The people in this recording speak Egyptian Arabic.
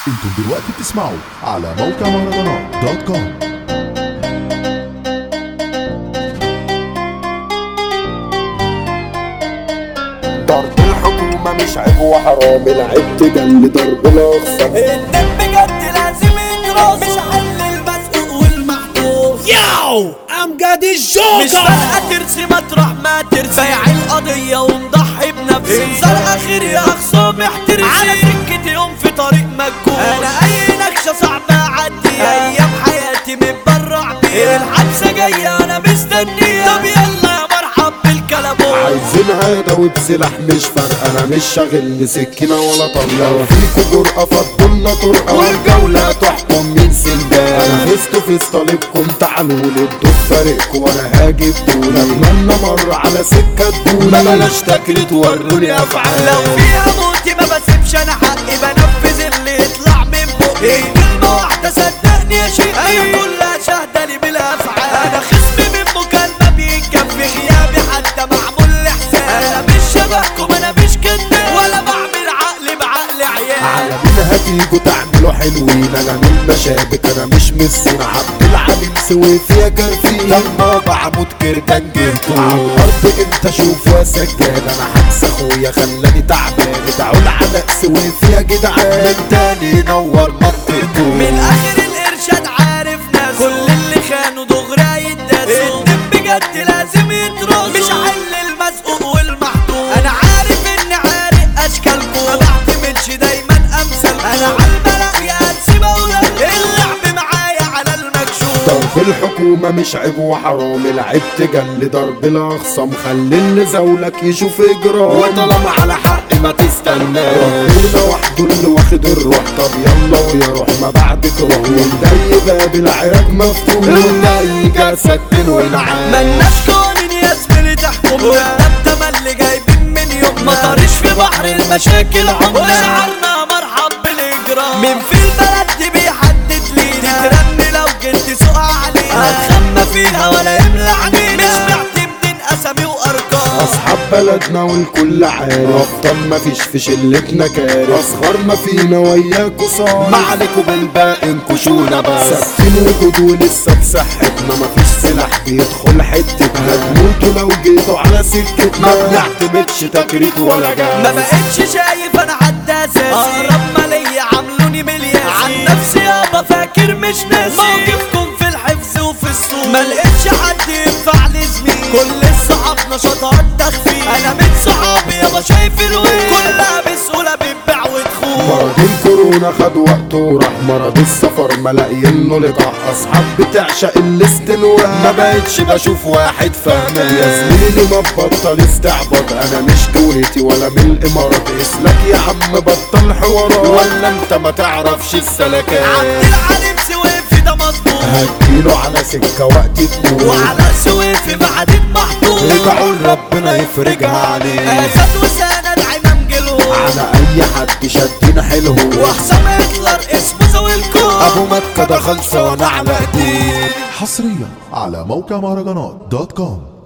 انتم دلوقتي بتسمعوا على موقع مهرجانات دوت كوم ضرب الحكومة مش عيب وحرام العيب تجل ضرب الأقصى الدم بجد لازم يدرس مش حل المسؤول والمحبوس ياو امجد مش الجوكر فارقة ترسي مطرح ما ترسي بايع القضية ومضحي بنفسي انذار اخر يا اخصام احترسي على سكة يوم في طريق مجهول انا اي نكشة صعبة اعدي ايام حياتي متبرع بيها الحادثة جاية انا مستنيها طب يلا يا مرحب بالكلابوس عايزين هذا وبسلاح مش فارقة أنا مش شاغلني سكينة ولا طلقة فيكوا جرأة فضلنا طرقة والجولة تحكم مين سندان أنا فزت فيز طالبكم تعالوا للدور فريقكم وأنا هاجي بطولة أتمنى مرة على سكة تدولة بلاش تكريت وروني أفعال لو فيها موتي ما بسيبش انا حقي بنفذ اللي يطلع من بقي كلمة واحدة صدقني يا شيخ هي كلها شهدة لي بالافعال انا خصمي من مكالمة بيتجاب في غيابي حتى معمول لي حساب انا مش شبهكم انا مش كداب ولا بعمل عقل بعقل عيال على مين هتيجوا تعملوا حلوين انا من مشابك انا مش مسين عبد العليم سوي فيها كرفين لما بعمود كردان جبتو على الارض انت شوف يا سجاد انا حبس اخويا خلاني تعبان ادعوا على سوي فيها جدعان من تاني نور منطقته من اخر الارشاد عارف ناس كل اللي خانوا دغري يداسوا الدم بجد لازم يترصوا مش حل المسؤول والمحدود انا عارف اني عارق اشكالكم ما بعتمدش دايما امثل انا على الملأ يا انسي اللعب معايا على المكشوف ضرب الحكومة مش عيب وحرام العيب تجل ضرب الأخصام خلي اللي زولك يشوف إجرام وطالما على حق ما تستنى ربنا وحده اللي واخد الروح طب يلا ويا روح ما بعدك روح وندي باب العراق مفتوح وندي جسد ونعام ملناش قوانين يا زميلي تحكمنا ده اللي جايبين من يوم ما طارش في بحر المشاكل عمنا شعرنا مرحب بالاجرام مين في البلد دي بيحدد لينا تترن لو جيت تسوق علينا هتخمى فيها ولا يملى عينينا مش معتمدين اسامي وارقام أصحاب بلدنا والكل عارف أفضل ما فيش في شلتنا كارف أصغر ما فينا وياكوا صار ما عليكوا بالباقي انكشونا بس ثابتين وجود ولسه بصحتنا ما فيش سلاح بيدخل حتتنا تموتوا لو جيتوا على سكتنا ما بنعتمدش تكريت ولا ما جاز بقتش شايف انا حد اساسي اقرب ما ليا عاملوني ملياسي عن نفسي يابا فاكر مش ناسي موقفكم في الحفظ وفي السوق ما لقيتش حد ينفع لي زميل كل الصحاب نشاطات تخفي انا من صحابي يابا شايف الويل كلها بسهوله بتبيع وتخون مرض الكورونا خد وقته وراح مرض السفر ما لاقيين له لقاح اصحاب بتعشق الاستنواء ما بقتش بشوف واحد فاهمان يا زميلي ما تبطل استعباط انا مش دولتي ولا من الامارات اسلك يا عم بطل حوارات ولا انت ما تعرفش السلكات عبد العليم سويفي ده مظبوط هديله على سكه وقت تموت وعلى سويفي بعدين محطوط رجعوا لربنا يفرجها عليه اسد وسند عمام جلو على اي حد شدين حلو وحسام هتلر اسمه زوي الكون ابو مكه ده خلصانه على ايديه حصريا على موقع مهرجانات دوت كوم